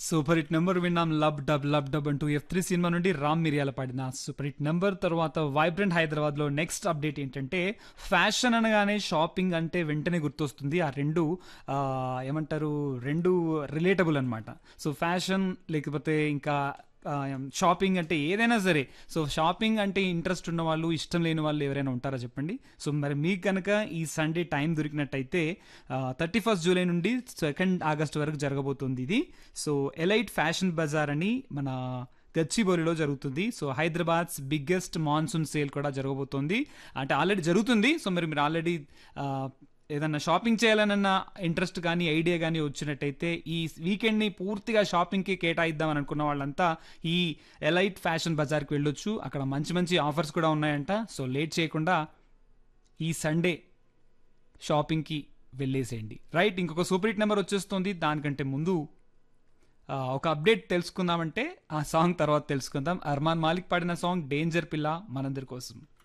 super hit number విన్నాం lub dub lub dub అంటూ F three cinema నుండి రామ్ మిరియాల పాడిన సూపర్ హిట్ నెంబర్ తర్వాత వైబ్రెంట్ హైదరాబాద్ లో నెక్స్ట్ అప్డేట్ ఏంటంటే ఫ్యాషన్ అనగానే షాపింగ్ అంటే వెంటనే గుర్తొస్తుంది ఆ రెండు ఆ, ఏమంటారు రెండు రిలేటబుల్ అనమాట సో ఫ్యాషన్ లేకపోతే ఇంకా షాపింగ్ అంటే ఏదైనా సరే సో షాపింగ్ అంటే ఇంట్రెస్ట్ ఉన్న వాళ్ళు ఇష్టం లేని వాళ్ళు ఎవరైనా ఉంటారా చెప్పండి సో మరి మీకు కనుక ఈ సండే టైం దొరికినట్టయితే థర్టీ ఫస్ట్ జూలై నుండి సెకండ్ ఆగస్ట్ వరకు జరగబోతుంది ఇది సో ఎలైట్ ఫ్యాషన్ బజార్ అని మన గచ్చిబౌలిలో జరుగుతుంది so Hyderabad's biggest monsoon sale కూడా జరగబోతోంది అంటే ఆల్రెడీ జరుగుతుంది సో మరి మీరు ఆల్రెడీ ఏదన్నా షాపింగ్ చేయాలన్న ఇంట్రెస్ట్ కానీ ఐడియా కానీ వచ్చినట్టయితే ఈ వీకెండ్ని పూర్తిగా షాపింగ్కి కేటాయిద్దామని అనుకున్న వాళ్ళంతా ఈ ఎలైట్ ఫ్యాషన్ బజార్కి వెళ్ళొచ్చు అక్కడ మంచి మంచి ఆఫర్స్ కూడా ఉన్నాయంట సో లేట్ చేయకుండా ఈ సండే షాపింగ్కి వెళ్ళేసేయండి రైట్ ఇంకొక సూపర్ హిట్ నెంబర్ వచ్చేస్తుంది దానికంటే ముందు ఆ, ఒక అప్డేట్ తెలుసుకుందామంటే ఆ సాంగ్ తర్వాత తెలుసుకుందాం అర్మాన్ మాలిక్ పాడిన సాంగ్ డేంజర్ పిల్ల మనందరి కోసం